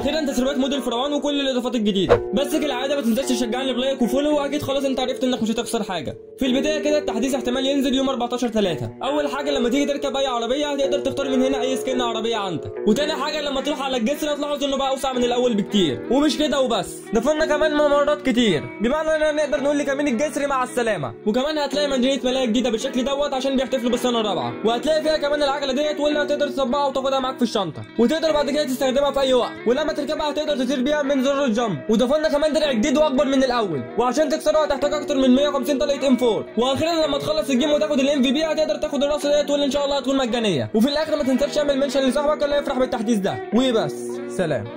واخيرا تسريبات مود الفرعون وكل الاضافات الجديده بس كالعاده ما تنساش تشجعني بلايك وفولو واكيد خلاص انت عرفت انك مش هتخسر حاجه في البدايه كده التحديث احتمال ينزل يوم 14 3 اول حاجه لما تيجي تركب اي عربيه هتقدر تختار من هنا اي سكن عربيه عندك وتاني حاجه لما تروح على الجسر هتلاحظ انه بقى اوسع من الاول بكتير ومش كده وبس ضفنا كمان ممرات كتير بمعنى اننا نقدر نقول لكمين الجسر مع السلامه وكمان هتلاقي مدينه ملاهي جديده بالشكل دوت عشان بيحتفلوا بالسنه الرابعه وهتلاقي فيها كمان العجله ديت واللي هتقدر تصبها وتاخدها معاك في الشنطه وتقدر بعد كده تستخدمها في اي وقت ولما تركبها هتقدر تطير بيها من زر الجمب وضفنا كمان درع جديد واكبر من الاول وعشان تكسره هتحتاج اكتر من 150 طلقه ام 4 واخيرا لما تخلص الجيم وتاخد الام في بي هتقدر تاخد الرصه ديت واللي ان شاء الله هتكون مجانيه وفي الاخر ما تنساش تعمل منشن لصاحبك اللي يفرح بالتحديث ده وبس سلام